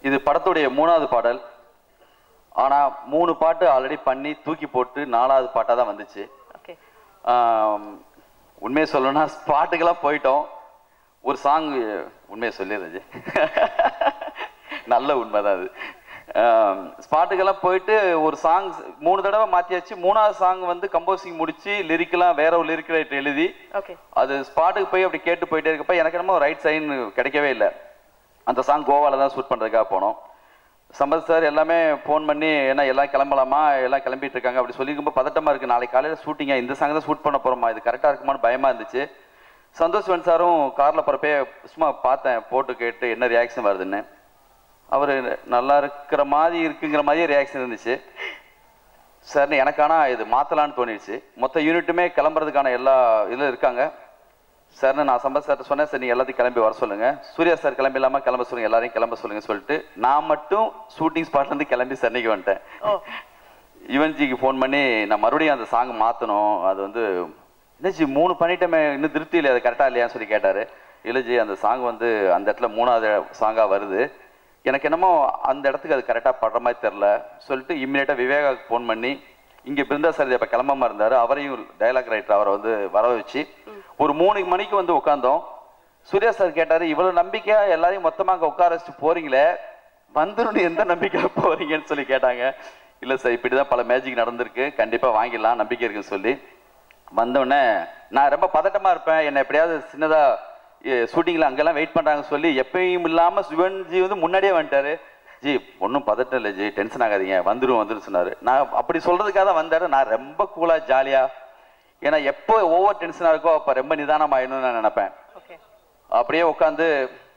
இது படத்துடைய மூணாவது பாடல் ஆனா மூணு பாட்டு ஆல்ரெடி பண்ணி தூக்கி போட்டு நாலாவது பாட்டா தான் வந்துச்சு ஓகே ஆம், உண்மையை சொல்லணும்னா ஸ்பாட்டுக்கெல்லாம் போயிட்டோம் ஒரு சாங் உண்மையை சொல்லிடுறது நல்ல உண்மைதான் அது ஸ்பாட்டுக்கெல்லாம் போயிட்டு ஒரு சாங் மூணு தடவை மாற்றியாச்சு மூணாவது சாங் வந்து கம்போசிங் முடிச்சு லிரிக்கெல்லாம் வேற ஒரு லிரிக் ரைட் எழுதி ஓகே அது ஸ்பாட்டுக்கு போய் அப்படி கேட்டு போயிட்டே இருக்கப்ப எனக்கு என்னமோ ரைட் சைன் கிடைக்கவே இல்லை அந்த சாங் கோவால தான் ஷூட் பண்ணுறதுக்காக போனோம் சம்பத் சார் எல்லாமே ஃபோன் பண்ணி என்ன எல்லாம் கிளம்பலாமா எல்லாம் கிளம்பிட்டு இருக்காங்க அப்படி சொல்லியிருக்கும்போது பதட்டமா இருக்கு நாளைக்கு காலையில் ஷூட்டிங்கா இந்த சாங் தான் ஷூட் பண்ண போறோமா இது கரெக்டாக இருக்குமான்னு பயமா இருந்துச்சு சந்தோஷ் வன் சாரும் காரில் போகிறப்பே சும்மா பார்த்தேன் போட்டு கேட்டு என்ன ரியாக்ஷன் வருதுன்னு அவர் நல்லா இருக்கிற மாதிரி இருக்குங்கிற மாதிரியே ரியாக்ஷன் இருந்துச்சு சார்னு எனக்கானா இது மாற்றலான்னு தோணிடுச்சு மொத்த யூனிட்டுமே கிளம்புறதுக்கான எல்லா இதில் இருக்காங்க சார்னு நான் சம்பத் சார் சொன்னேன் சார் நீங்கள் எல்லாத்தையும் கிளம்பி வர சொல்லுங்க சூர்யா சார் கிளம்பி இல்லாமல் கிளம்ப சொல்லுங்க எல்லாரையும் கிளம்ப சொல்லுங்க சொல்லிட்டு நான் மட்டும் ஷூட்டிங் ஸ்பாட்லேருந்து கிளம்பி சென்னைக்கு வந்துட்டேன் ஓ யுவன்ஜிக்கு ஃபோன் பண்ணி நான் மறுபடியும் அந்த சாங் மாற்றணும் அது வந்து என்னஜி மூணு பண்ணிட்டோமே இன்னும் திருப்தி இல்லை அது கரெக்டாக இல்லையான்னு சொல்லி கேட்டார் இல்லைஜி அந்த சாங் வந்து அந்த இடத்துல மூணாவது சாங்காக வருது எனக்கு என்னமோ அந்த இடத்துக்கு அது கரெக்டாக படுற மாதிரி தெரில சொல்லிட்டு இம்மிடியேட்டாக விவேகாவுக்கு ஃபோன் பண்ணி இங்கே பிருந்தா சார் இப்போ கிளம்பாம இருந்தார் அவரையும் டைலாக் ரைட்டர் அவரை வந்து வர வச்சு ஒரு மூணு மணிக்கு வந்து உட்காந்தோம் சூர்யா சார் கேட்டார் இவ்வளோ நம்பிக்கையா எல்லாரையும் மொத்தமாக அங்கே உட்கார வச்சுட்டு போறீங்களே வந்துடும் எந்த நம்பிக்கையில போறீங்கன்னு சொல்லி கேட்டாங்க இல்ல சார் இப்படிதான் பல மேஜிக் நடந்திருக்கு கண்டிப்பா வாங்கிடலாம் நம்பிக்கை இருக்குன்னு சொல்லி வந்தோடனே நான் ரொம்ப பதட்டமா இருப்பேன் என்னை எப்படியாவது சின்னதா ஷூட்டிங்ல அங்கெல்லாம் வெயிட் பண்றாங்கன்னு சொல்லி எப்பயும் இல்லாம சிவன்ஜி வந்து முன்னாடியே வந்துட்டாரு ஜி ஒன்றும் பதட்டம் இல்லை ஜி டென்ஷன் ஆகாதீங்க வந்துடும் வந்துடும் சொன்னாரு நான் அப்படி சொல்றதுக்காக தான் வந்தாரு நான் ரொம்ப கூலா ஜாலியா ஏன்னா எப்போ ஓவர் டென்ஷனா இருக்கோ அப்ப ரொம்ப நிதானமாயிடணும்னு நான் நினைப்பேன் ஓகே அப்படியே உட்காந்து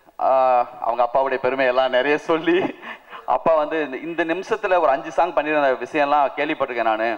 அவங்க அப்பாவுடைய பெருமை எல்லாம் நிறைய சொல்லி அப்பா வந்து இந்த- இந்த நிமிஷத்துல ஒரு அஞ்சு சாங் பண்ணிருந்த விஷயம்லாம் கேள்விப்பட்டிருக்கேன் நான்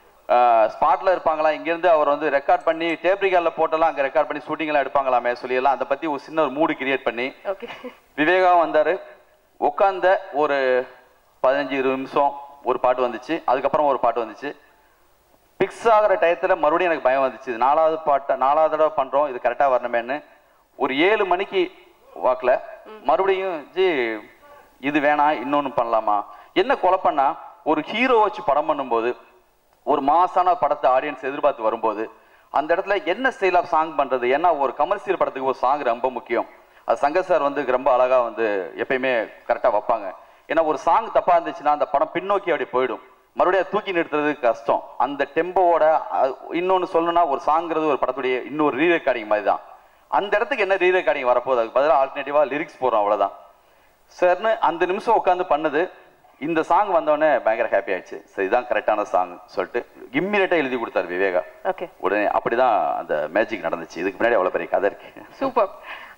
ஸ்பாட்ல இருப்பாங்களா இங்கேருந்து அவர் வந்து ரெக்கார்ட் பண்ணி டேப் ரிகார்டில் போட்டெல்லாம் அங்கே ரெக்கார்ட் பண்ணி ஷூட்டிங்லாம் எடுப்பாங்களாமே சொல்லி எல்லாம் அதை பத்தி ஒரு சின்ன ஒரு மூடு கிரியேட் பண்ணி ஓகே விவேகா வந்தாரு உட்காந்த ஒரு பதினஞ்சு இருபது நிமிஷம் ஒரு பாட்டு வந்துச்சு அதுக்கப்புறம் ஒரு பாட்டு வந்துச்சு பிக்ஸ் ஆகிற டயத்துல மறுபடியும் எனக்கு பயம் வந்துச்சு இது நாலாவது பாட்டை நாலாவது தடவை பண்றோம் இது கரெக்டா வரணுமேன்னு ஒரு ஏழு மணிக்கு வாக்குல மறுபடியும் ஜி இது வேணாம் இன்னொன்னு பண்ணலாமா என்ன குழப்பம்னா ஒரு ஹீரோ வச்சு படம் பண்ணும்போது ஒரு மாசான படத்தை ஆடியன்ஸ் எதிர்பார்த்து வரும்போது அந்த இடத்துல என்ன ஸ்டைல் ஆஃப் சாங் பண்றது ஏன்னா ஒரு கமர்ஷியல் படத்துக்கு ஒரு சாங் ரொம்ப முக்கியம் அது சங்கர் சார் வந்து ரொம்ப அழகா வந்து எப்பயுமே கரெக்டா வைப்பாங்க ஏன்னா ஒரு சாங் தப்பா இருந்துச்சுன்னா அந்த படம் பின்னோக்கி அப்படி போயிடும் மறுபடியும் அதை தூக்கி நிறுத்துறது கஷ்டம் அந்த டெம்போவோட இன்னொன்னு சொல்லணும்னா ஒரு சாங்கிறது ஒரு படத்துடைய இன்னொரு ரீ ரெக்கார்டிங் மாதிரி தான் அந்த இடத்துக்கு என்ன ரீ ரெக்கார்டிங் வரப்போகுது அதுக்கு பதிலாக ஆல்டர்னேட்டிவா லிரிக்ஸ் போடுறோம் அவ்வளவுதான் சார்னு அந்த நிமிஷம் உட்காந்து பண்ணது இந்த சாங் வந்தோடனே பயங்கர ஹாப்பி ஆயிடுச்சு சரி இதான் கரெக்டான சாங் சொல்லிட்டு இம்மிடியட்டா எழுதி கொடுத்தாரு விவேகா ஓகே உடனே அப்படிதான் அந்த மேஜிக் நடந்துச்சு இதுக்கு முன்னாடி அவ்வளவு பெரிய கதை இருக்கு சூப்பர்